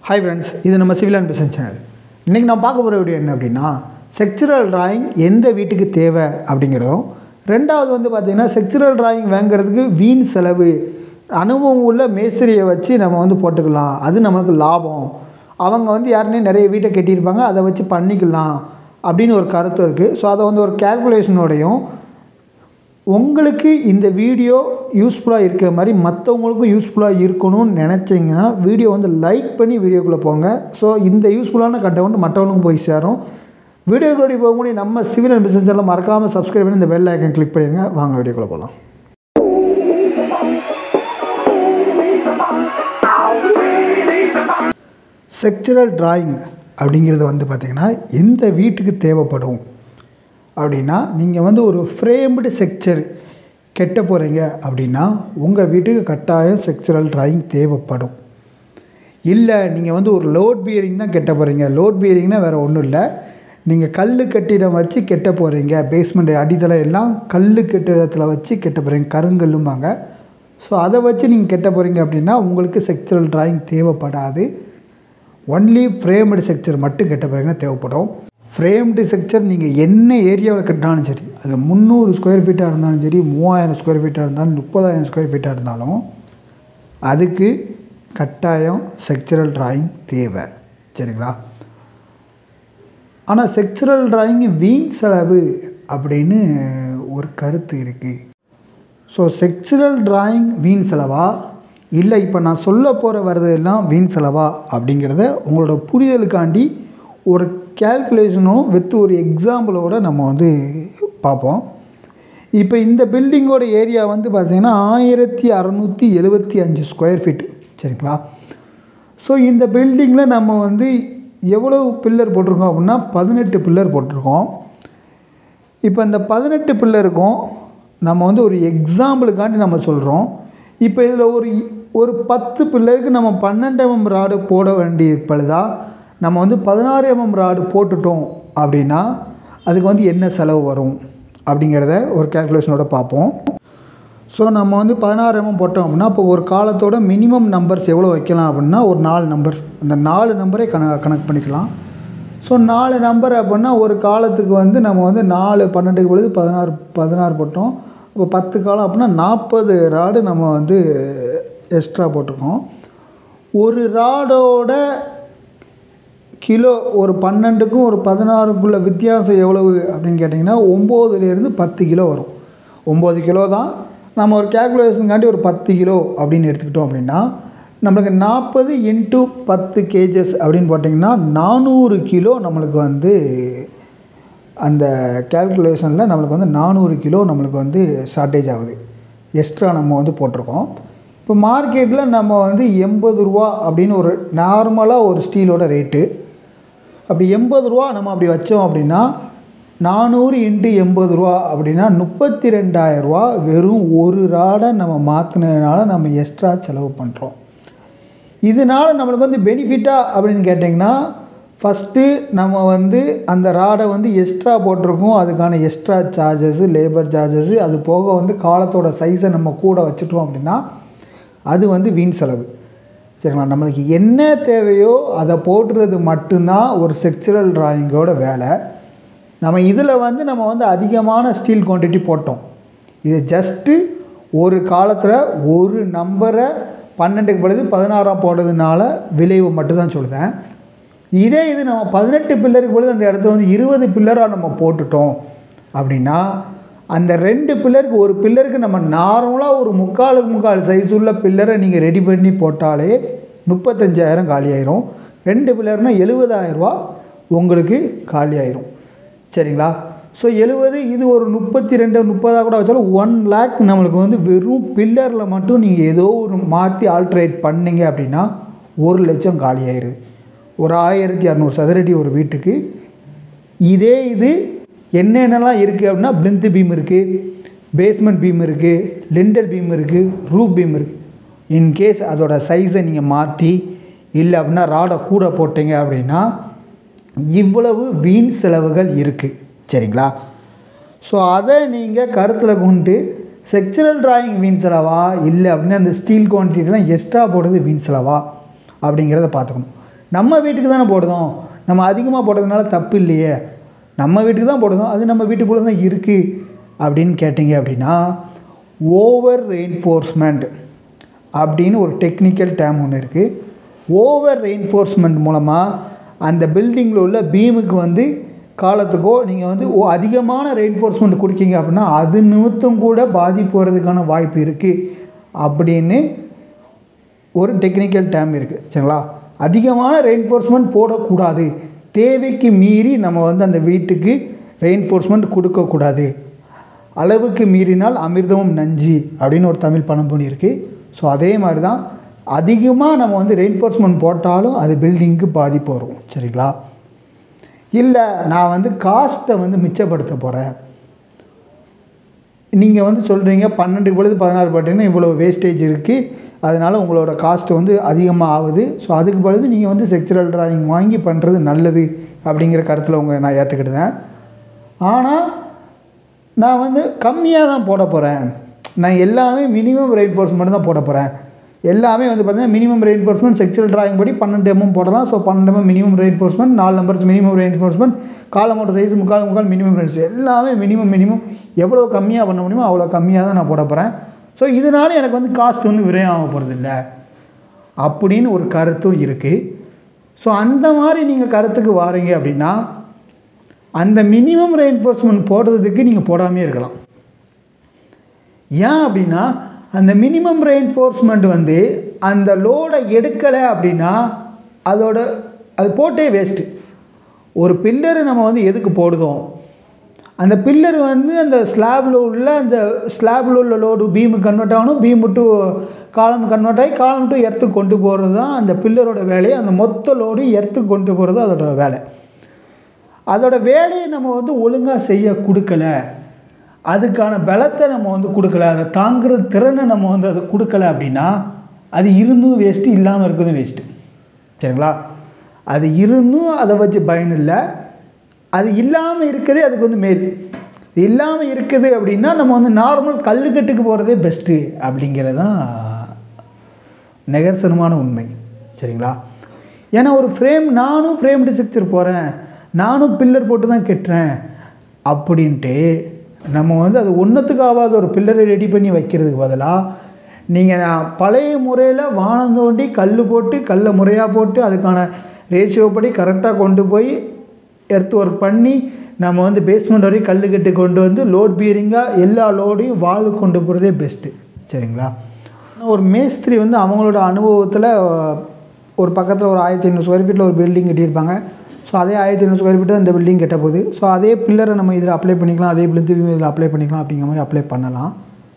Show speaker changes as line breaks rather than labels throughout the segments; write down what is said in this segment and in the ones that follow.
hi friends இது நம்ம civil and business channel இன்றைக்கி நான் பார்க்க போகிற வீடியோ என்ன அப்படின்னா செக்சுரல் டிராயிங் எந்த வீட்டுக்கு தேவை அப்படிங்கிறதும் ரெண்டாவது வந்து பார்த்திங்கன்னா செக்சுரல் டிராயிங் வாங்குறதுக்கு வீண் செலவு அனுபவம் உள்ள மேஸ்திரியை வச்சு நம்ம வந்து போட்டுக்கலாம் அது நம்மளுக்கு லாபம் அவங்க வந்து யாருனே நிறைய வீட்டை கட்டியிருப்பாங்க அதை வச்சு பண்ணிக்கலாம் அப்படின்னு ஒரு கருத்து இருக்குது ஸோ அதை வந்து ஒரு கேல்குலேஷனோடையும் உங்களுக்கு இந்த வீடியோ யூஸ்ஃபுல்லாக இருக்கிற மாதிரி மற்றவங்களுக்கும் யூஸ்ஃபுல்லாக இருக்கணும்னு நினச்சிங்கன்னா வீடியோ வந்து லைக் பண்ணி வீடியோக்குள்ளே போங்க ஸோ இந்த யூஸ்ஃபுல்லான கண்டென்ட் மற்றவங்களுக்கும் போய் சேரும் வீடியோக்குள்ளே போகக்கூடிய நம்ம சிவில் அண்ட் பிஸ்னஸ் எல்லாம் மறக்காமல் சப்ஸ்கிரைப் பண்ணி இந்த பெல் ஐக்கன் கிளிக் பண்ணிடுங்க வாங்க வீடியோக்குள்ளே போகலாம் செக்சுரல் டிராயிங் அப்படிங்கிறது வந்து பார்த்திங்கன்னா எந்த வீட்டுக்கு தேவைப்படும் அப்படின்னா நீங்கள் வந்து ஒரு ஃப்ரேம்டு செக்சர் கெட்ட போகிறீங்க அப்படின்னா உங்கள் வீட்டுக்கு கட்டாயம் செக்சுரல் டிராயிங் தேவைப்படும் இல்லை நீங்கள் வந்து ஒரு லோட் பியரிங் தான் கெட்ட போகிறீங்க லோட் பியரிங்னா வேறு ஒன்றும் இல்லை நீங்கள் கல் கட்டிடம் வச்சு கெட்ட போகிறீங்க பேஸ்மெண்ட் அடித்தளம் எல்லாம் கல் கட்டிடத்தில் வச்சு கெட்ட போகிறீங்க கருங்கல்லும்பாங்க ஸோ அதை வச்சு நீங்கள் கெட்ட போகிறீங்க அப்படின்னா உங்களுக்கு செக்சுரல் டிராயிங் தேவைப்படாது ஒன்லி ஃப்ரேம்டு செக்சர் மட்டும் கெட்ட போகிறீங்கன்னா தேவைப்படும் ஃப்ரேம்டு செக்சர் நீங்கள் என்ன ஏரியாவில் கட்டினாலும் சரி அது முந்நூறு ஸ்கொயர் ஃபீட்டாக இருந்தாலும் சரி மூவாயிரம் ஸ்கொயர் ஃபீட்டாக இருந்தாலும் முப்பதாயிரம் ஸ்கொயர் ஃபீட்டாக இருந்தாலும் அதுக்கு கட்டாயம் செக்சுரல் டிராயிங் தேவை சரிங்களா ஆனால் செக்சுரல் டிராயிங் வீண் செலவு அப்படின்னு ஒரு கருத்து இருக்குது ஸோ செக்சுரல் டிராயிங் வீண் செலவா இல்லை இப்போ நான் சொல்ல போகிற வர்றதெல்லாம் வீண் செலவா அப்படிங்கிறத உங்களோட புரிதலுக்காண்டி ஒரு கேல்குலேஷனும் வித் ஒரு எக்ஸாம்பிளோட நம்ம வந்து பார்ப்போம் இப்போ இந்த பில்டிங்கோட ஏரியா வந்து பார்த்திங்கன்னா ஆயிரத்தி அறநூற்றி எழுபத்தி அஞ்சு ஸ்கொயர் ஃபீட் சரிங்களா ஸோ இந்த பில்டிங்கில் நம்ம வந்து எவ்வளவு பில்லர் போட்டிருக்கோம் அப்படின்னா பதினெட்டு பில்லர் போட்டிருக்கோம் இப்போ இந்த பதினெட்டு பில்லருக்கும் நம்ம வந்து ஒரு எக்ஸாம்பிளுக்காண்டி நம்ம சொல்கிறோம் இப்போ இதில் ஒரு ஒரு பத்து பில்லருக்கு நம்ம பன்னெண்டு எம்எம் ராடு போட வேண்டிய பழுதா நம்ம வந்து பதினாறு எம்எம் ராடு போட்டுட்டோம் அப்படின்னா அதுக்கு வந்து என்ன செலவு வரும் அப்படிங்கிறத ஒரு கேல்குலேஷனோட பார்ப்போம் ஸோ நம்ம வந்து பதினாறு எம்எம் போட்டோம் அப்படின்னா இப்போ ஒரு காலத்தோட மினிமம் நம்பர்ஸ் எவ்வளோ வைக்கலாம் அப்படின்னா ஒரு நாலு நம்பர்ஸ் அந்த நாலு நம்பரே கண கனெக்ட் பண்ணிக்கலாம் ஸோ நாலு நம்பர் அப்படின்னா ஒரு காலத்துக்கு வந்து நம்ம வந்து நாலு பன்னெண்டுக்கு பொழுது பதினாறு பதினாறு போட்டோம் இப்போ பத்து காலம் அப்படின்னா நாற்பது ராடு நம்ம வந்து எக்ஸ்ட்ரா போட்டிருக்கோம் ஒரு ராடோட கிலோ ஒரு பன்னெண்டுக்கும் ஒரு பதினாறுக்குள்ள வித்தியாசம் எவ்வளவு அப்படின்னு கேட்டிங்கன்னா ஒம்போதுலேருந்து பத்து கிலோ வரும் ஒம்பது கிலோ தான் நம்ம ஒரு கேல்குலேஷனுக்காண்டி ஒரு பத்து கிலோ அப்படின்னு எடுத்துக்கிட்டோம் அப்படின்னா நம்மளுக்கு நாற்பது இன்ட்டு பத்து கேஜஸ் அப்படின்னு போட்டிங்கன்னா நானூறு கிலோ நம்மளுக்கு வந்து அந்த கேல்குலேஷனில் நம்மளுக்கு வந்து நானூறு கிலோ நம்மளுக்கு வந்து ஷார்ட்டேஜ் ஆகுது எக்ஸ்ட்ரா நம்ம வந்து போட்டிருக்கோம் இப்போ மார்க்கெட்டில் நம்ம வந்து எண்பது ரூபா அப்படின்னு ஒரு நார்மலாக ஒரு ஸ்டீலோட ரேட்டு அப்படி எண்பது ரூபா நம்ம அப்படி வச்சோம் அப்படின்னா நானூறு இன்ட்டு எண்பது ரூபா அப்படின்னா முப்பத்தி ரெண்டாயிரரூவா வெறும் ஒரு ராடை நம்ம மாற்றினதுனால நம்ம எக்ஸ்ட்ரா செலவு பண்ணுறோம் இதனால் நம்மளுக்கு வந்து பெனிஃபிட்டாக அப்படின்னு கேட்டிங்கன்னா ஃபஸ்ட்டு நம்ம வந்து அந்த ராடை வந்து எக்ஸ்ட்ரா போட்டிருக்கோம் அதுக்கான எக்ஸ்ட்ரா சார்ஜஸ்ஸு லேபர் சார்ஜஸ்ஸு அது போக வந்து காலத்தோட சைஸை நம்ம கூட வச்சுட்டோம் அப்படின்னா அது வந்து வீண் செலவு சரிங்களா நம்மளுக்கு என்ன தேவையோ அதை போட்டுறது மட்டும்தான் ஒரு செக்சுரல் டிராயிங்கோட வேலை நம்ம இதில் வந்து நம்ம வந்து அதிகமான ஸ்டீல் குவான்டிட்டி போட்டோம் இது ஜஸ்ட்டு ஒரு காலத்தில் ஒரு நம்பரை பன்னெண்டுக்கு பொழுது பதினாறாம் போடுறதுனால விளைவு மட்டும்தான் சொல்லுதேன் இதே இது நம்ம பதினெட்டு பில்லருக்கு பொழுது அந்த இடத்துல வந்து இருபது பில்லராக நம்ம போட்டுட்டோம் அப்படின்னா அந்த ரெண்டு பில்லருக்கு ஒரு பில்லருக்கு நம்ம நார்மலாக ஒரு முக்காலுக்கு முக்கால் சைஸ் உள்ள பில்லரை நீங்கள் ரெடி பண்ணி போட்டாலே முப்பத்தஞ்சாயிரம் காலி ஆயிரும் ரெண்டு பில்லர்னால் எழுபதாயிரரூவா உங்களுக்கு காலி ஆயிரும் சரிங்களா ஸோ எழுபது இது ஒரு முப்பத்தி ரெண்டு முப்பதாக கூட வச்சாலும் ஒன் லேக் நம்மளுக்கு வந்து வெறும் பில்லரில் மட்டும் நீங்கள் ஏதோ ஒரு மாற்றி ஆல்ட்ரேட் பண்ணீங்க அப்படின்னா ஒரு லட்சம் காலி ஆயிடுது ஒரு ஆயிரத்தி இரநூறு சதுரடி ஒரு வீட்டுக்கு இதே இது என்னென்னலாம் இருக்குது அப்படின்னா பிளிந்து பீம் இருக்குது பேஸ்மெண்ட் பீம் இருக்குது லிண்டல் பீம் இருக்குது ரூப் பீம் இருக்குது இன்கேஸ் அதோட சைஸை நீங்கள் மாற்றி இல்லை அப்படின்னா ராடை கூட போட்டீங்க அப்படின்னா இவ்வளவு வீண் செலவுகள் இருக்குது சரிங்களா ஸோ அதை நீங்கள் கருத்தில் கொண்டு செக்சுரல் டிராயிங் வீண் செலவா இல்லை அப்படின்னா அந்த ஸ்டீல் குவான்டிட்டிலாம் எக்ஸ்ட்ரா போடுறது வீண் செலவா அப்படிங்கிறத பார்த்துக்கணும் நம்ம வீட்டுக்கு தானே போடுதோம் நம்ம அதிகமாக போடுறதுனால தப்பு இல்லையே நம்ம வீட்டுக்கு தான் போடுதோம் அது நம்ம வீட்டுக்குள்ளே தான் இருக்குது அப்படின்னு கேட்டிங்க அப்படின்னா ஓவர் ரெயின்ஃபோர்ஸ்மெண்ட் அப்படின்னு ஒரு டெக்னிக்கல் டேம் ஒன்று இருக்குது ஓவர் ரெயின்ஃபோர்ஸ்மெண்ட் மூலமாக அந்த பில்டிங்கில் உள்ள பீமுக்கு வந்து காலத்துக்கோ நீங்கள் வந்து ஓ அதிகமான ரெயின்ஃபோர்ஸ்மெண்ட் கொடுக்கீங்க அப்படின்னா அது நிமித்தம் கூட பாதிப்பு வர்றதுக்கான வாய்ப்பு இருக்குது அப்படின்னு ஒரு டெக்னிக்கல் டேம் இருக்குது சரிங்களா அதிகமான ரெயின்ஃபோர்ஸ்மெண்ட் போடக்கூடாது தேவைக்கு மீறி நம்ம வந்து அந்த வீட்டுக்கு ரெயின்ஃபோர்ஸ்மெண்ட் கொடுக்கக்கூடாது அளவுக்கு மீறினால் அமிர்தமும் நஞ்சு அப்படின்னு ஒரு தமிழ் பழமொழி இருக்குது ஸோ அதே மாதிரி தான் அதிகமாக நம்ம வந்து ரெயின்ஃபோர்ஸ்மெண்ட் போட்டாலும் அது பில்டிங்க்கு பாதிப்பு வரும் சரிங்களா இல்லை நான் வந்து காஸ்ட்டை வந்து மிச்சப்படுத்த போகிறேன் நீங்கள் வந்து சொல்கிறீங்க பன்னெண்டு பொழுது பதினாறு போட்டிங்கன்னா இவ்வளோ வேஸ்டேஜ் இருக்குது அதனால் உங்களோட காஸ்ட் வந்து அதிகமாக ஆகுது ஸோ அதுக்கு பொழுது நீங்கள் வந்து செக்சுரல் டிராயிங் வாங்கி பண்ணுறது நல்லது அப்படிங்கிற கருத்தில் உங்க நான் ஏற்றுக்கிட்டேன் ஆனால் நான் வந்து கம்மியாக தான் போட போகிறேன் நான் எல்லாமே மினிமம் ரெயின்ஃபோர்ஸ்மெண்ட் தான் போட போகிறேன் எல்லாமே வந்து பார்த்தீங்கன்னா மினிமம் ரெயின்ஃபோர்ஸ்மெண்ட் செக்சுவல் டிராயிங் படி பன்னெண்டு எம்எம் போடலாம் ஸோ பன்னெண்டு எம்எம் மினிமம் ரெயின்ஃபோர்ஸ்மெண்ட் நாலு நம்பர்ஸ் மினிமம் ரெயின்ஃபோர்ஸ்மெண்ட் காலமோட சைஸ் முக்கால் முக்கால் மினிமம் ரெயின்ஸ் எல்லாமே மினிமம் மினிமம் எவ்வளோ கம்மியாக பண்ண முடியுமோ அவ்வளோ கம்மியாக தான் நான் போட போகிறேன் ஸோ இதனால எனக்கு வந்து காஸ்ட் வந்து விரயம் ஆக போகிறது இல்லை அப்படின்னு ஒரு கருத்தும் இருக்குது ஸோ அந்த மாதிரி நீங்கள் கருத்துக்கு வாரீங்க அப்படின்னா அந்த மினிமம் ரெயின்ஃபோர்ஸ்மெண்ட் போடுறதுக்கு நீங்கள் போடாமே இருக்கலாம் ஏன் அப்படின்னா அந்த மினிமம் ரெயின்ஃபோர்ஸ்மெண்ட் வந்து அந்த லோடை எடுக்கலை அப்படின்னா அதோட அது போட்டே வேஸ்ட்டு ஒரு பில்லரு நம்ம வந்து எதுக்கு போடுதோம் அந்த பில்லர் வந்து அந்த ஸ்லாபில் உள்ள அந்த ஸ்லாபில் உள்ள லோடு பீமு கன்வெர்ட் ஆகணும் பீமு டு காலம் கன்வெர்ட் ஆகி காலம் டு எர்த்துக்கு கொண்டு போகிறது தான் அந்த பில்லரோட வேலையை அந்த மொத்த லோடு எர்த்துக்கு கொண்டு போகிறது அதோட வேலை அதோட வேலையை நம்ம வந்து ஒழுங்காக செய்ய கொடுக்கல அதுக்கான பலத்தை நம்ம வந்து கொடுக்கல அதை தாங்குற திறனை நம்ம வந்து அதை கொடுக்கல அப்படின்னா அது இருந்தும் வேஸ்ட்டு இல்லாமல் இருக்கிறதும் வேஸ்ட்டு சரிங்களா அது இருந்தும் அதை வச்சு பயன் இல்லை அது இல்லாமல் இருக்கிறதே அதுக்கு வந்து மேல் இது இல்லாமல் இருக்குது அப்படின்னா நம்ம வந்து நார்மல் கல்லுக்கட்டுக்கு போகிறதே பெஸ்ட்டு அப்படிங்கிறது தான் நிகர்சனமான உண்மை சரிங்களா ஏன்னா ஒரு ஃப்ரேம் நானும் ஃப்ரேம்டு ஸ்ட்ரக்சர் போகிறேன் நானும் பில்லர் போட்டு தான் கட்டுறேன் அப்படின்ட்டு நம்ம வந்து அது ஒன்றுத்துக்கு ஆகாத ஒரு பில்லரை ரெடி பண்ணி வைக்கிறதுக்கு பதிலாக நீங்கள் பழைய முறையில் வானம் தோண்டி கல் போட்டு கல்லை முறையாக போட்டு அதுக்கான ரேஷியோ படி கரெக்டாக கொண்டு போய் எர்த் ஒர்க் பண்ணி நம்ம வந்து பேஸ்மெண்ட் வரைக்கும் கல் கட்டி கொண்டு வந்து லோட் பீரிங்காக எல்லா லோடையும் வால் கொண்டு போகிறதே பெஸ்ட்டு சரிங்களா ஒரு மேஸ்திரி வந்து அவங்களோட அனுபவத்தில் ஒரு பக்கத்தில் ஒரு ஆயிரத்தி ஐநூறு ஸ்கொயர் ஃபீட்டில் ஒரு பில்டிங் கட்டியிருப்பாங்க ஸோ அதே ஆயிரத்தி ஐநூறு ஸ்கொயர் ஃபீட் தான் இந்த பில்டிங் கட்ட போகுது ஸோ அதே பில்லரை நம்ம இதில் அப்ளை பண்ணிக்கலாம் அதே பில்டிங் இதில் அப்ளை பண்ணிக்கலாம் அப்படிங்கிற மாதிரி அப்ளை பண்ணலாம்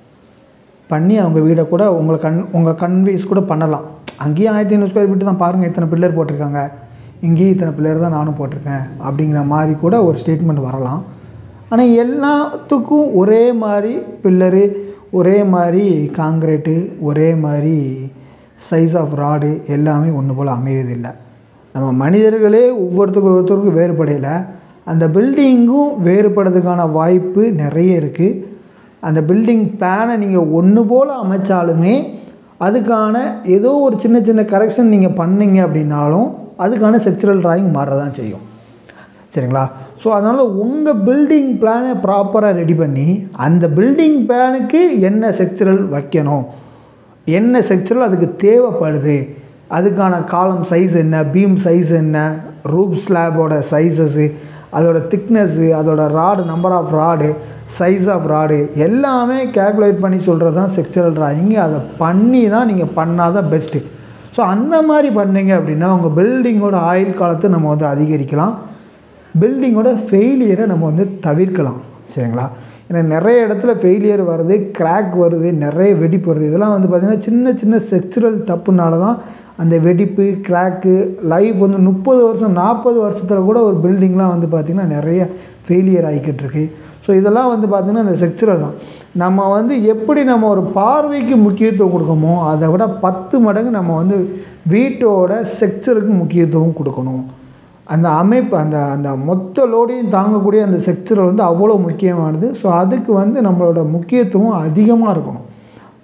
பண்ணி அவங்க வீடை கூட உங்களை கண் உங்கள் கன்வீஸ் கூட பண்ணலாம் அங்கேயும் ஆயிரத்தி ஐநூறு ஸ்கொயர் ஃபீட்டு தான் பாருங்கள் இத்தனை பில்லர் போட்டிருக்காங்க இங்கேயும் இத்தனை பில்லர் தான் நானும் போட்டிருக்கேன் அப்படிங்கிற மாதிரி கூட ஒரு ஸ்டேட்மெண்ட் வரலாம் ஆனால் எல்லாத்துக்கும் ஒரே மாதிரி பில்லரு ஒரே மாதிரி காங்கிரீட்டு ஒரே மாதிரி சைஸ் ஆஃப் ராடு எல்லாமே ஒன்று போல் அமைவதில்லை நம்ம மனிதர்களே ஒவ்வொருத்தருக்கு ஒருத்தருக்கும் வேறுபடையில் அந்த பில்டிங்கும் வேறுபடுறதுக்கான வாய்ப்பு நிறைய இருக்குது அந்த பில்டிங் பிளானை நீங்கள் ஒன்று போல் அமைச்சாலுமே அதுக்கான ஏதோ ஒரு சின்ன சின்ன கரெக்ஷன் நீங்கள் பண்ணீங்க அப்படின்னாலும் அதுக்கான செக்சுரல் டிராயிங் மாறதான் செய்யும் சரிங்களா ஸோ அதனால் உங்கள் பில்டிங் பிளானை ப்ராப்பராக ரெடி பண்ணி அந்த பில்டிங் பிளானுக்கு என்ன செக்சுரல் வைக்கணும் என்ன செக்சுரல் அதுக்கு தேவைப்படுது அதுக்கான காலம் சைஸ் என்ன பீம் சைஸ் என்ன ரூப் ஸ்லாபோட சைஸஸ்ஸு அதோட திக்னஸ்ஸு அதோட rod number of rod size of rod எல்லாமே கேல்குலேட் பண்ணி சொல்கிறது தான் செக்சுரல் டிராயிங் அதை பண்ணி தான் நீங்கள் பண்ணால் தான் பெஸ்ட்டு ஸோ அந்த மாதிரி பண்ணீங்க அப்படின்னா உங்கள் பில்டிங்கோட ஆயுள் காலத்தை நம்ம வந்து அதிகரிக்கலாம் பில்டிங்கோட ஃபெயிலியரை நம்ம வந்து தவிர்க்கலாம் சரிங்களா ஏன்னா நிறைய இடத்துல ஃபெயிலியர் வருது கிராக் வருது நிறைய வெடிப்பு வருது இதெல்லாம் வந்து பார்த்திங்கன்னா சின்ன சின்ன செக்சுரல் தப்புனால தான் அந்த வெடிப்பு கிராக்கு லைஃப் வந்து முப்பது வருஷம் நாற்பது வருஷத்தில் கூட ஒரு பில்டிங்லாம் வந்து பார்த்திங்கன்னா நிறைய ஃபெயிலியர் ஆகிக்கிட்டு இருக்கு ஸோ இதெல்லாம் வந்து பார்த்திங்கன்னா இந்த செக்சுரல் தான் நம்ம வந்து எப்படி நம்ம ஒரு பார்வைக்கு முக்கியத்துவம் கொடுக்கமோ அதை விட பத்து மடங்கு நம்ம வந்து வீட்டோட செக்சருக்கு முக்கியத்துவம் கொடுக்கணும் அந்த அமைப்பு அந்த அந்த மொத்த லோடையும் தாங்கக்கூடிய அந்த செக்சர் வந்து அவ்வளோ முக்கியமானது ஸோ அதுக்கு வந்து நம்மளோட முக்கியத்துவம் அதிகமாக இருக்கணும்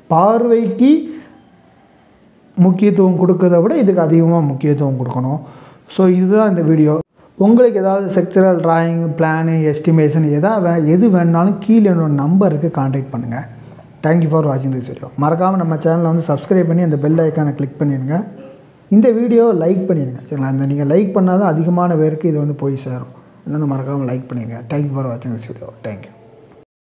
பார்வைக்கு முக்கியத்துவம் கொடுக்கறத விட இதுக்கு அதிகமாக முக்கியத்துவம் கொடுக்கணும் ஸோ இதுதான் இந்த வீடியோ உங்களுக்கு ஏதாவது செக்சுரல் டிராயிங் பிளானு எஸ்டிமேஷன் எதாவது வே எது வேணுனாலும் கீழே என்னோட நம்பருக்கு காண்டாக்ட் பண்ணுங்கள் தேங்க்யூ ஃபார் வாட்சிங் திஸ் வீடியோ மறக்காமல் நம்ம சேனலை வந்து சப்ஸ்கிரைப் பண்ணி அந்த பெல் ஐக்கானை கிளிக் பண்ணிடுங்க இந்த வீடியோ லைக் பண்ணிடுங்க சரிங்களா அந்த நீங்கள் லைக் பண்ணால் தான் அதிகமான பேருக்கு இது வந்து போய் சேரும் அதனால் மறக்காமல் லைக் பண்ணிடுங்க தேங்க்யூ ஃபார் வாட்சிங் திஸ் வீடியோ தேங்க்யூ